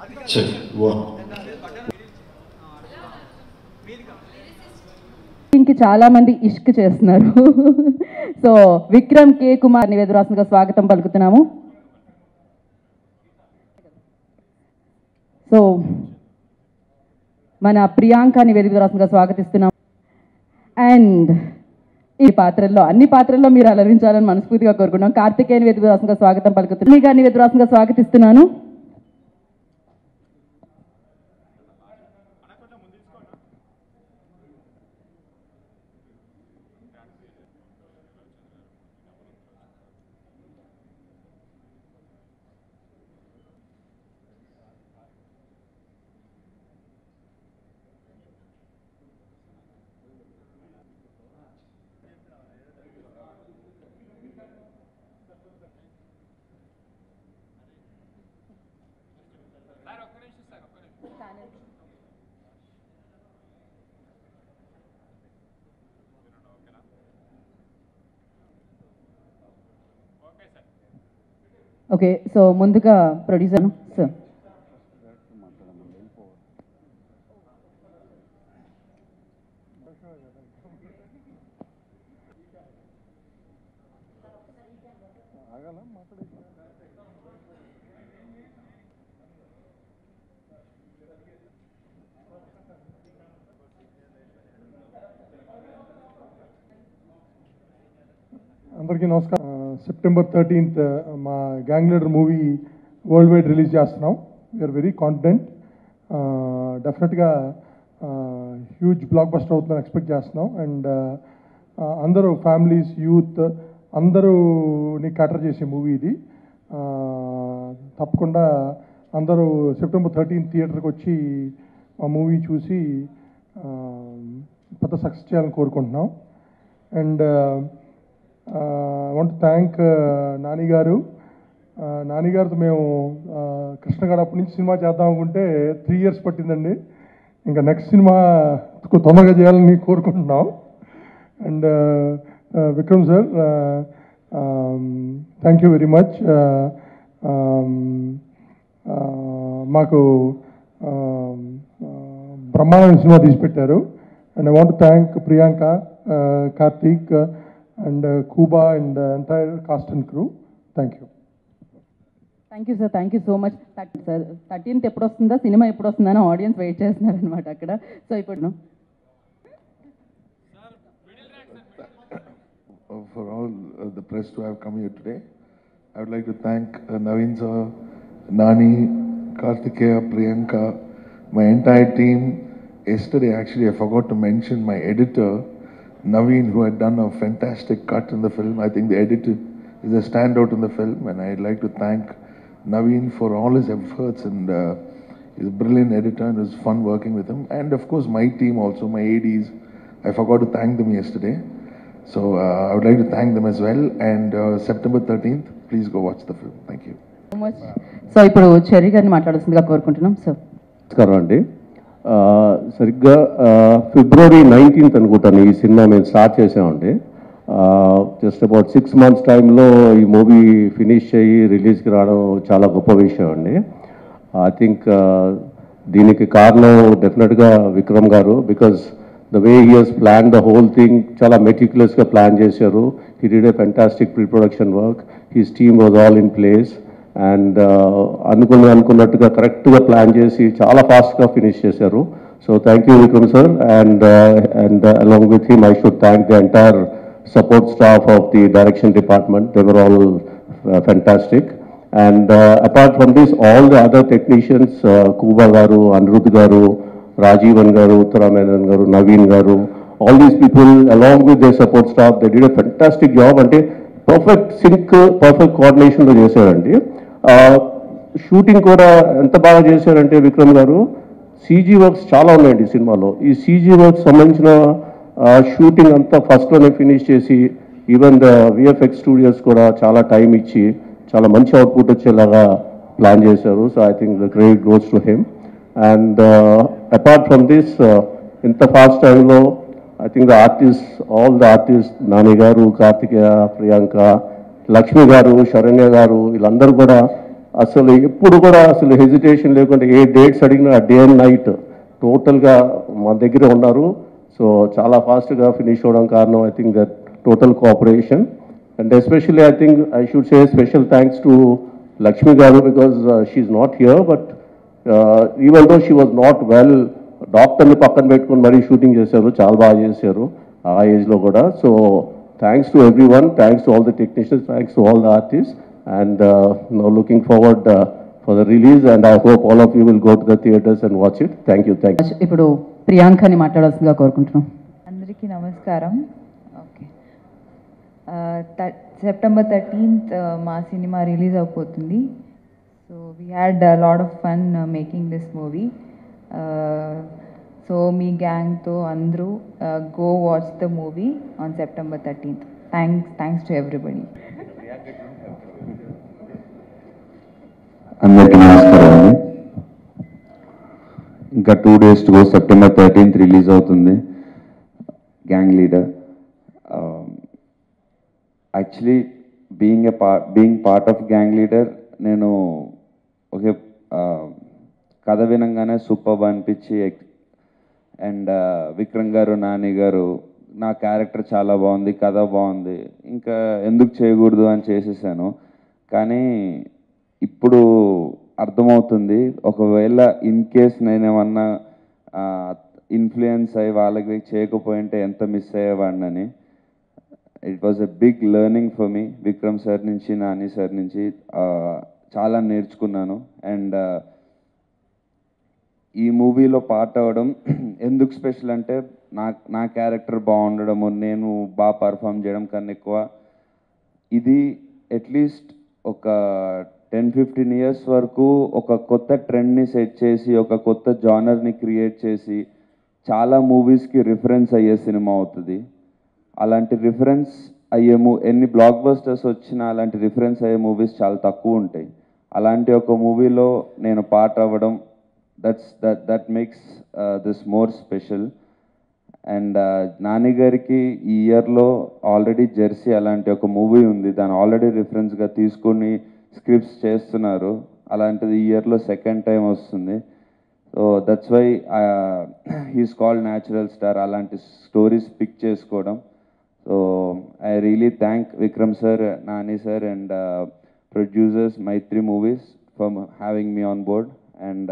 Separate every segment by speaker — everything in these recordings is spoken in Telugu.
Speaker 1: Check. One.
Speaker 2: ఇంక చాలా మంది ఇష్క్ చేస్తున్నారు సో విక్రమ్ కే కుమార్ నివేదరాసంగా స్వాగతం పలుకుతున్నాము సో మన ప్రియాంక నివేదికరాసంగా స్వాగతిస్తున్నాం అండ్ ఈ పాత్రల్లో అన్ని పాత్రల్లో మీరు అలరించాలని మనస్ఫూర్తిగా కోరుకున్నాం కార్తికేయ నివేదికరాసంగా స్వాగతం పలుకుతున్నాను గారి నివేదికరాసంగా స్వాగతిస్తున్నాను ఓకే సో ముందుగా ప్రొడ్యూసర్ సార్
Speaker 3: అందరికీ నమస్కారం సెప్టెంబర్ థర్టీన్త్ మా gang leader movie world wide release చేస్తున్నాం వీఆర్ వెరీ కాన్ఫిడెంట్ డెఫినెట్గా హ్యూజ్ బ్లాక్ బస్టర్ అవుతుందని ఎక్స్పెక్ట్ చేస్తున్నాం అండ్ అందరూ ఫ్యామిలీస్ యూత్ అందరూని క్యాటర్ చేసే మూవీ ఇది Uh, తప్పకుండా అందరూ సెప్టెంబర్ థర్టీన్త్ థియేటర్కి వచ్చి ఆ మూవీ చూసి uh, పెద్ద సక్సెస్ చేయాలని కోరుకుంటున్నాం అండ్ వాంట్ థ్యాంక్ నాని గారు నాని గారితో మేము కృష్ణగాడు అప్పటి నుంచి సినిమా చేద్దాం అనుకుంటే త్రీ ఇయర్స్ పట్టిందండి ఇంకా నెక్స్ట్ సినిమా తొందరగా చేయాలని కోరుకుంటున్నాం and Vikram sir thank you very much మాకు um, uh, బ్రహ్మాండమైన సినిమా తీసి పెట్టారు and I want thank Priyanka Karthik and Kuba and entire cast and crew thank you
Speaker 2: thank you sir thank you so much sir thirteenth ఎప్పుడు వస్తుందా సినిమా ఎప్పుడు వస్తుందని ఆడియన్స్ వెయిట్ చేస్తున్నారు అనమాట అక్కడ సో ఇప్పుడు
Speaker 4: uh, for all uh, the press to have come here today. I would like to thank uh, Naveen sir, Nani, Kartikeya, Priyanka, my entire team. Yesterday, actually, I forgot to mention my editor, Naveen, who had done a fantastic cut in the film. I think the editor is a standout in the film, and I'd like to thank Naveen for all his efforts and uh, he's a brilliant editor and it was fun working with him. And of course, my team also, my ADs. I forgot to thank them yesterday. So uh, I would like to thank them as well. And uh, September 13th, please go watch the film. Thank you.
Speaker 2: So much so ఇప్పుడు చెర్రీ గారిని మాట్లాడాల్సిందిగా కోరుకుంటున్నాం సో
Speaker 5: నమస్కారం అండి ఆ, సరిగ్గా ఆ, ఫిబ్రవరి నైన్టీన్త్ అనుకుంటాను ఈ సినిమా మేము స్టార్ట్ చేసామండి జస్ట్ అబౌట్ సిక్స్ మంత్స్ టైంలో ఈ మూవీ ఫినిష్ అయ్యి రిలీజ్కి రావడం చాలా గొప్ప విషయం అండి ఐ థింక్ దీనికి కారణం డెఫినెట్గా విక్రమ్ గారు because the way he has plan the whole thing చాలా మెటిక్యులస్గా ప్లాన్ చేశారు he did a fantastic pre production work his team was all in place and అనుకున్న అనుకున్నట్టుగా కరెక్ట్గా ప్లాన్ చేసి చాలా ఫాస్ట్గా ఫినిష్ చేశారు so thank you Vikram sir and and along with him I should thank the entire support staff of the direction department they were all fantastic and apart from this all the other technicians కూబా గారు అనిరుద్ గారు రాజీవన్ గారు ఉత్తరామేనన్ గారు నవీన్ గారు all these people along with the support staff they did a fantastic job అంటే పర్ఫెక్ట్ సింక్ పర్ఫెక్ట్ కోఆర్డినేషన్లో చేశారండి షూటింగ్ కూడా ఎంత బాగా చేశారంటే విక్రమ్ గారు సీజీ వర్క్స్ చాలా ఉన్నాయండి ఈ సినిమాలో ఈ సీజీ వర్క్స్ సంబంధించిన షూటింగ్ అంతా ఫస్ట్లోనే ఫినిష్ చేసి ఈవెన్ ద విఎఫ్ఎక్స్ స్టూడియోస్ కూడా చాలా టైం ఇచ్చి చాలా మంచి అవుట్పుట్ వచ్చేలాగా ప్లాన్ చేశారు so I think the great goes to him and apart from this ఇంత ఫాస్ట్ టైంలో I think the artist all the artist Nani గారు కార్తికేయ ప్రియాంక లక్ష్మి గారు శరణ్య గారు వీళ్ళందరూ కూడా అసలు ఎప్పుడు కూడా అసలు హెజిటేషన్ లేకుండా ఏ డేట్స్ అడిగినా డే అండ్ నైట్ టోటల్గా మన దగ్గర ఉన్నారు సో చాలా ఫాస్ట్గా ఫినిష్ అవ్వడం కారణం I think that total cooperation and especially I think I should say special thanks to Lakshmi గారు because she's not here but even though she was not well డాక్టర్ని పక్కన పెట్టుకొని మరీ షూటింగ్ చేశారు చాలా బాగా చేశారు ఆ ఏజ్లో కూడా so thanks to everyone thanks to all the technicians thanks to all the artist and no looking forward for the release and I hope all of you will go to the theatres and watch it thank you thank you
Speaker 2: ఇప్పుడు ప్రియాంకని మాట్లాడాల్సిందిగా కోరుకుంటున్నాం
Speaker 1: అందరికీ నమస్కారం ఓకే సెప్టెంబర్ థర్టీన్త్ మా సినిమా రిలీజ్ అయిపోతుంది so we had lot of fun making this movie so మీ గ్యాంగ్తో అందరూ go watch the movie on September thirteenth thanks thanks to everybody
Speaker 6: అందరికీ నమస్కారం అండి ఇంకా two days to go September thirteenth release అవుతుంది gang leader actually being a part being part of gang leader నేను ఒకే కథ వినంగానే సూపర్ అనిపించి అండ్ విక్రమ్ గారు నాని గారు నా క్యారెక్టర్ చాలా బాగుంది కథ బాగుంది ఇంకా ఎందుకు చేయకూడదు అని చేసేసాను కానీ ఇప్పుడు అర్థమవుతుంది ఒకవేళ ఇన్ కేస్ నేను ఏమన్నా ఇన్ఫ్లుయెన్స్ అయ్యి వాళ్ళకి చేయకపోయింటే ఎంత మిస్ అయ్యేవాడినని it was a big learning for me Vikram sir నుంచి నాని సార్ నుంచి ఆ, చాలా నేర్చుకున్నాను అండ్ ఈ మూవీలో పార్ట్ అవ్వడం ఎందుకు స్పెషల్ అంటే నా నా క్యారెక్టర్ బాగుండడము నేను బాగా పర్ఫామ్ చేయడం కన్నా ఎక్కువ ఇది అట్లీస్ట్ ఒక టెన్ ఫిఫ్టీన్ ఇయర్స్ వరకు ఒక కొత్త ట్రెండ్ని సెట్ చేసి ఒక కొత్త జానర్ని క్రియేట్ చేసి చాలా మూవీస్కి రిఫరెన్స్ అయ్యే సినిమా అవుతుంది అలాంటి రిఫరెన్స్ అయ్యే మూ ఎన్ని బ్లాక్ బస్టర్స్ వచ్చినా అలాంటి రిఫరెన్స్ అయ్యే మూవీస్ చాలా తక్కువ ఉంటాయి అలాంటి ఒక మూవీలో నేను పార్ట్ అవ్వడం that's that that makes this more special and Nani గారికి ఈ ఇయర్లో ఆల్రెడీ జెర్సీ అలాంటి ఒక మూవీ ఉంది దాన్ని ఆల్రెడీ రిఫరెన్స్గా తీసుకొని స్క్రిప్ట్స్ చేస్తున్నారు అలాంటిది ఈ ఇయర్లో సెకండ్ టైం వస్తుంది so that's why he's called natural star అలాంటి స్టోరీస్ పిక్ చేసుకోవడం so I really thank Vikram sir Nani sir and producers Mythri Movies for having me on board and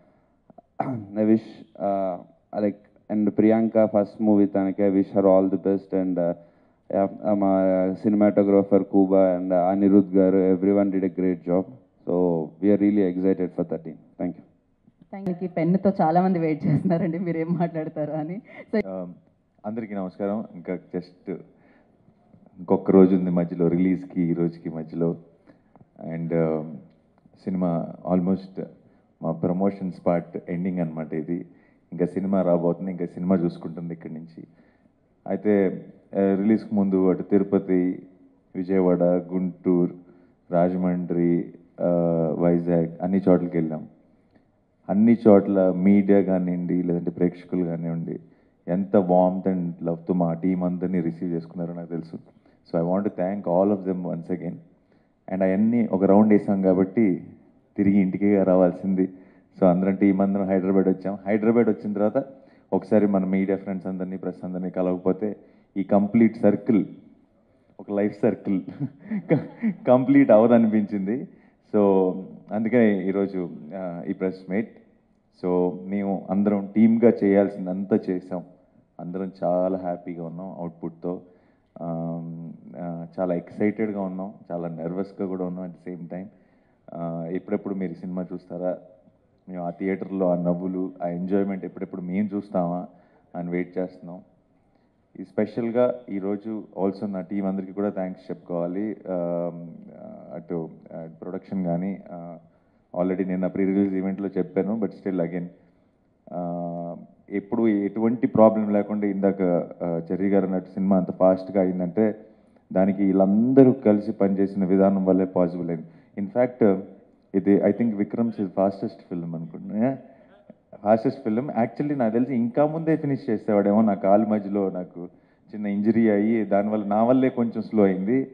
Speaker 6: I wish like and Priyanka first movie తనకి I wish her all the best and మా సినిమాటోగ్రాఫర్ కూబా అండ్ అనిరుద్ గారు everyone did a great job so we're really excited for thirteen thank you
Speaker 2: thank you పెన్నుతో చాలా మంది వెయిట్ చేస్తున్నారండి మీరు ఏం మాట్లాడతారు అని సో
Speaker 7: అందరికీ నమస్కారం ఇంకా జస్ట్ ఇంకొక రోజు ఉంది మధ్యలో రిలీజ్కి ఈ రోజుకి మధ్యలో అండ్ సినిమా ఆల్మోస్ట్ మా ప్రమోషన్స్ పార్ట్ ఎండింగ్ అనమాట ఇది ఇంకా సినిమా రాబోతుంది ఇంకా సినిమా చూసుకుంటుంది ఇక్కడి నుంచి అయితే రిలీజ్కి ముందు అటు తిరుపతి విజయవాడ గుంటూరు రాజమండ్రి ఆ, వైజాగ్ అన్ని చోట్లకి వెళ్ళాం అన్ని చోట్ల మీడియా కానివ్వండి లేదంటే ప్రేక్షకులు కానివ్వండి ఎంత వామ్త్ అండ్ లవ్తో మా టీం అందరినీ రిసీవ్ చేసుకున్నారో నాకు తెలుసు so I want thank all of them once again and అవన్నీ ఒక రౌండ్ వేసాం కాబట్టి తిరిగి ఇంటికి రావాల్సింది సో అందరం టీం అందరం హైదరాబాద్ వచ్చాం హైదరాబాద్ వచ్చిన తర్వాత ఒకసారి మన మీడియా ఫ్రెండ్స్ అందరినీ ప్రెస్ అందరినీ కలవకపోతే ఈ కంప్లీట్ సర్కిల్ ఒక లైఫ్ సర్కిల్ కంప్లీట్ అవ్వదనిపించింది సో అందుకనే ఈరోజు ఆ, ఈ ప్రెస్ మీట్ సో మేము అందరం టీమ్గా చేయాల్సిందంతా చేసాం అందరం చాలా హ్యాపీగా ఉన్నాం అవుట్పుట్తో చాలా ఎక్సైటెడ్గా ఉన్నాం చాలా నర్వస్గా కూడా ఉన్నాం అట్ ద సేమ్ టైం ఎప్పుడెప్పుడు మీరు సినిమా చూస్తారా మేము ఆ థియేటర్లో ఆ నవ్వులు ఆ ఎంజాయ్మెంట్ ఎప్పుడెప్పుడు మేము చూస్తామా అని వెయిట్ చేస్తున్నాం ఈ స్పెషల్గా ఈరోజు ఆల్సో నా టీం అందరికీ కూడా థ్యాంక్స్ చెప్పుకోవాలి ఆమ్, అటు ప్రొడక్షన్ కానీ ఆల్రెడీ నేను నా ప్రీ రిలీజ్ ఈవెంట్లో చెప్పాను బట్ స్టిల్ అగైన్ ఎప్పుడు ఎటువంటి ప్రాబ్లం లేకుండా ఇందాక ఆ, చెర్రీ గారు అన్నట్టు సినిమా అంత ఫాస్ట్గా అయిందంటే దానికి వీళ్ళందరూ కలిసి పనిచేసిన విధానం వల్లే పాసిబుల్ అయింది ఇన్ఫ్యాక్ట్ ఇది I think Vikram's fastest film అనుకుంటున్నా ఫాస్టెస్ట్ ఫిల్మ్ యాక్చువల్లీ నాకు తెలిసి ఇంకా ముందే ఫినిష్ చేసేవాడేమో నా కాలు మధ్యలో నాకు చిన్న ఇంజరీ అయ్యి దానివల్ల నా వల్లే కొంచెం స్లో అయింది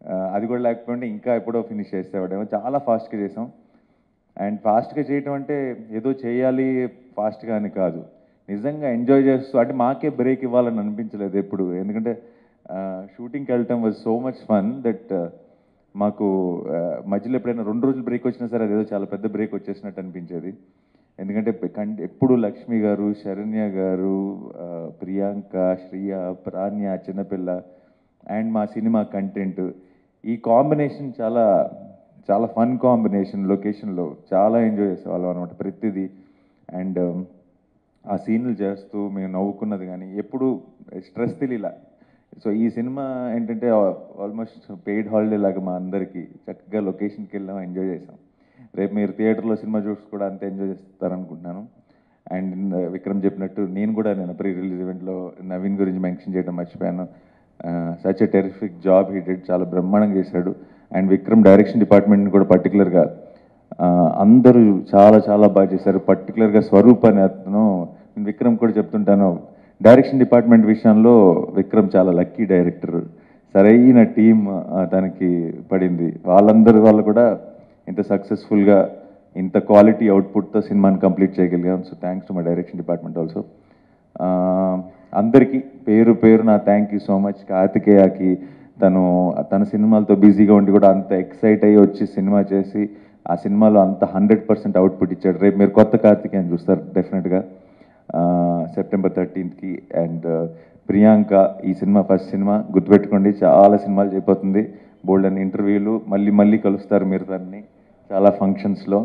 Speaker 7: అది కూడా లేకపోతే ఇంకా ఎప్పుడో ఫినిష్ చేసేవాడేమో చాలా ఫాస్ట్గా చేసాం అండ్ ఫాస్ట్గా చేయటం అంటే ఏదో చేయాలి ఫాస్ట్గా అని కాదు నిజంగా ఎంజాయ్ చేస్తూ అంటే మాకే బ్రేక్ ఇవ్వాలని అనిపించలేదు ఎప్పుడు ఎందుకంటే షూటింగ్కి వెళ్ళటం was so much fun that మాకు ఆ, మధ్యలో ఎప్పుడైనా రెండు రోజులు బ్రేక్ వచ్చినా సరే అదేదో చాలా పెద్ద బ్రేక్ వచ్చేసినట్టు అనిపించేది ఎందుకంటే పె- కం- ఎప్పుడు లక్ష్మి గారు శరణ్య గారు ఆ, ప్రియాంక శ్రియ ప్రాణ్య చిన్నపిల్ల అండ్ మా సినిమా కంటెంట్ ఈ కాంబినేషన్ చాలా చాలా ఫన్ కాంబినేషన్ లొకేషన్లో చాలా ఎంజాయ్ చేసేవాళ్ళం అనమాట ప్రతిదీ అండ్ ఆ సీన్లు చేస్తూ మేము నవ్వుకున్నది కానీ ఎప్పుడు స్ట్రెస్ తెలియలా సో ఈ సినిమా ఏంటంటే ఆల్మోస్ట్ పెయిడ్ హాలిడే లాగా మా అందరికీ చక్కగా లొకేషన్కి వెళ్ళాం ఎంజాయ్ చేసాం రేపు మీరు థియేటర్లో సినిమా చూసి కూడా అంతే ఎంజాయ్ చేస్తారనుకుంటున్నాను అండ్ విక్రమ్ చెప్పినట్టు నేను కూడా నేను ప్రీ రిలీజ్ ఈవెంట్లో నవీన్ గురించి మెన్షన్ చేయడం మర్చిపోయాను such a terrific job he did చాలా బ్రహ్మాండంగా చేశాడు అండ్ విక్రమ్ డైరెక్షన్ డిపార్ట్మెంట్ కూడా పర్టికులర్గా అందరూ చాలా చాలా బాగా చేశారు పర్టికులర్గా స్వరూప్ అనే అతను నేను విక్రమ్ కూడా చెప్తుంటాను డైరెక్షన్ డిపార్ట్మెంట్ విషయంలో విక్రమ్ చాలా లక్కీ డైరెక్టర్ సరైన టీం తనకి పడింది వాళ్ళందరి వాళ్ళు కూడా ఇంత సక్సెస్ఫుల్గా ఇంత క్వాలిటీ అవుట్పుట్తో సినిమాని కంప్లీట్ చేయగలిగాం so thanks to my direction department also అందరికీ పేరు పేరు నా థ్యాంక్ యూ సో మచ్ కార్తికేయకి తను తన సినిమాలతో బిజీగా ఉండి కూడా అంత ఎక్సైట్ అయ్యి వచ్చి సినిమా చేసి ఆ సినిమాలో అంత హండ్రెడ్ పర్సెంట్ అవుట్పుట్ ఇచ్చాడు రేపు మీరు కొత్త కార్తికేయని చూస్తారు డెఫినెట్గా సెప్టెంబర్ థర్టీన్త్కి అండ్ ప్రియాంక ఈ సినిమా ఫస్ట్ సినిమా గుర్తుపెట్టుకోండి చాలా సినిమాలు చేయబోతుంది బోల్డ్ అని ఇంటర్వ్యూలు మళ్ళీ మళ్ళీ కలుస్తారు మీరు దాన్ని చాలా ఫంక్షన్స్లో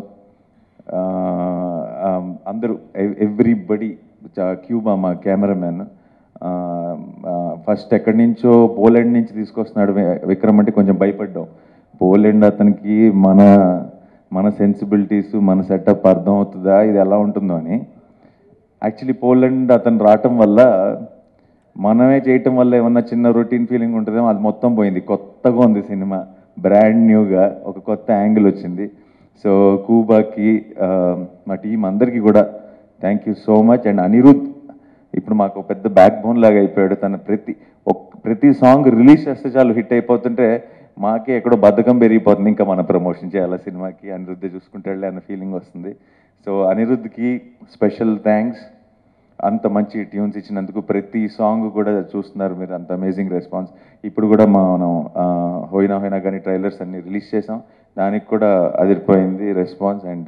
Speaker 7: అందరూ ఎవ్రీబడి క్యూబా మా కెమెరామ్యాన్ ఫస్ట్ ఎక్కడి నుంచో పోలాండ్ నుంచి తీసుకొస్తున్నాడు వి- విక్రమ్ అంటే కొంచెం భయపడ్డాం పోలాండ్ అతనికి మన మన సెన్సిబిలిటీస్ మన సెటప్ అర్థం అవుతుందా ఇది ఎలా ఉంటుందో అని యాక్చువల్లీ పోలాండ్ అతను రావటం వల్ల మనమే చేయటం వల్ల ఏమన్నా చిన్న రొటీన్ ఫీలింగ్ ఉంటుందేమో అది మొత్తం పోయింది కొత్తగా ఉంది సినిమా బ్రాండ్ న్యూగా ఒక కొత్త యాంగిల్ వచ్చింది సో కూబాకి ఆ, మా టీం అందరికీ కూడా thank you so much and Anirudh ఇప్పుడు మాకు ఒక పెద్ద బ్యాక్ బోన్ లాగా అయిపోయాడు తన ప్రతి ఒక్- ప్రతి సాంగ్ రిలీజ్ చేస్తే చాలు హిట్ అయిపోతుంటే మాకే ఎక్కడో బద్ధకం పెరిగిపోతుంది ఇంకా మన ప్రమోషన్ చేయాలి సినిమాకి అనిరుద్ధ్ చూసుకుంటాడులే అన్న ఫీలింగ్ వస్తుంది సో అనిరుద్ధ్కి స్పెషల్ థ్యాంక్స్ అంత మంచి ట్యూన్స్ ఇచ్చినందుకు ప్రతి సాంగ్ కూడా చూస్తున్నారు మీరు అంత అమేజింగ్ రెస్పాన్స్ ఇప్పుడు కూడా మనం ఆ, హోయినా హోయినా కానీ ట్రైలర్స్ అన్ని రిలీజ్ చేసాం దానికి కూడా అదిరిపోయింది రెస్పాన్స్ అండ్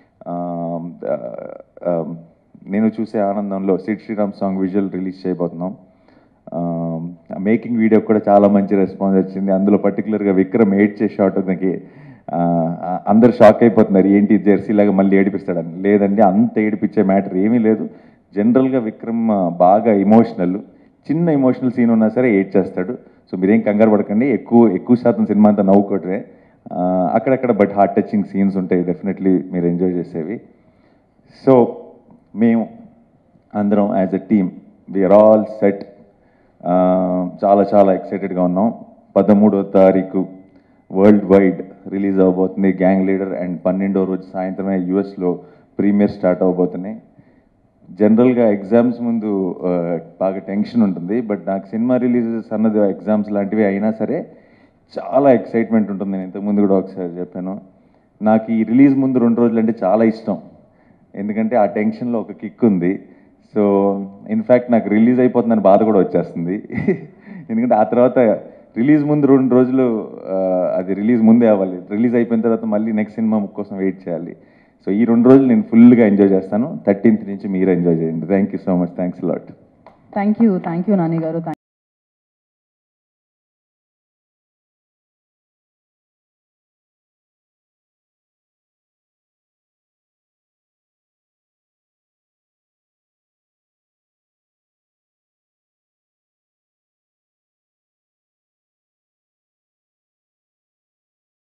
Speaker 7: నేను చూసే ఆనందంలో Sid Sriram song visual release చేయబోతున్నాం మేకింగ్ వీడియో కూడా చాలా మంచి రెస్పాన్స్ వచ్చింది అందులో పర్టికులర్గా విక్రమ్ ఎయిట్ చేసే షాట్ నాకు అందరు షాక్ అయిపోతున్నారు ఏంటి జెర్సీ లాగా మళ్ళీ ఏడిపిస్తాడని లేదండి అంత ఏడిపించే మ్యాటర్ ఏమీ లేదు జనరల్గా విక్రమ్ ఆ, బాగా ఎమోషనల్ చిన్న ఎమోషనల్ సీన్ ఉన్నా సరే ఎయిట్ చేస్తాడు సో మీరేం కంగారు పడకండి ఎక్కువ ఎక్కువ శాతం సినిమా అంతా నవ్వుకోవటమే ఆ, అక్కడక్కడ బట్ హార్ట్ టచింగ్ సీన్స్ ఉంటాయి డెఫినెట్లీ మీరు ఎంజాయ్ చేసేవి సో మేము అందరం as a team we're all set చాలా చాలా ఎక్సైటెడ్గా ఉన్నాం పదమూడో తారీఖు వరల్డ్ వైడ్ రిలీజ్ అవబోతుంది గ్యాంగ్ లీడర్ అండ్ పన్నెండో రోజు సాయంత్రమే యూఎస్లో ప్రీమియర్ స్టార్ట్ అవబోతున్నాయి జనరల్గా ఎగ్జామ్స్ ముందు ఆ, బాగా టెన్షన్ ఉంటుంది బట్ నాకు సినిమా రిలీజెస్ అన్నది ఎగ్జామ్స్ లాంటివి అయినా సరే చాలా ఎక్సైట్మెంట్ ఉంటుంది నేను ఇంతకుముందు కూడా ఒకసారి చెప్పాను నాకు ఈ రిలీజ్ ముందు రెండు రోజులు అంటే చాలా ఇష్టం ఎందుకంటే ఆ టెన్షన్లో ఒక కిక్ ఉంది సో ఇన్ఫ్యాక్ట్ నాకు రిలీజ్ అయిపోతుందని బాధ కూడా వచ్చేస్తుంది ఎందుకంటే ఆ తర్వాత రిలీజ్ ముందు రెండు రోజులు ఆ, అది రిలీజ్ ముందే అవ్వాలి రిలీజ్ అయిపోయిన తర్వాత మళ్ళీ నెక్స్ట్ సినిమా కోసం వెయిట్ చేయాలి సో ఈ రెండు రోజులు నేను ఫుల్గా ఎంజాయ్ చేస్తాను థర్టీన్త్ నుంచి మీరు ఎంజాయ్ చేయండి thank you so much thanks lot
Speaker 2: thank you thank you Nani గారు